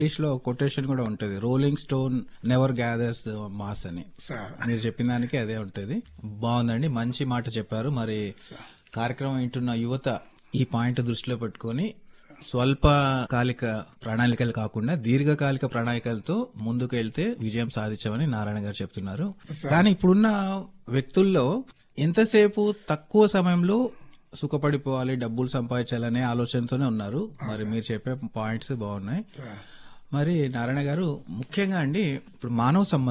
English లో quotation కూడా ఉంటది rolling stone never gathers moss అని సార్ మీరు చెప్పిన దానికి అదే ఉంటది బాగుందండి మంచి మాట చెప్పారు మరి కార్యక్రమం వింటున్న యువత ఈ పాయింట్ దృష్టిలో పెట్టుకొని స్వల్పకాలిక ప్రణాళికలు కాకుండా దీర్ఘకాలిక ప్రణాళికలతో ముందుకు వెళ్తే విజయం సాధించామని నారాయణ గారు చెప్తున్నారు కానీ ఇప్పుడున్న వ్యక్తుల్లో ఎంతసేపు తక్కువ సమయంలో సుఖపడిపోవాలి డబ్బులు సంపాదించాలనే ఆలోచనతోనే ఉన్నారు మరి మీరు చెప్పే పాయింట్స్ బాగున్నాయి మరి నారాయణ గారు ముఖ్యంగా అండి ఇప్పుడు మానవ సంబంధం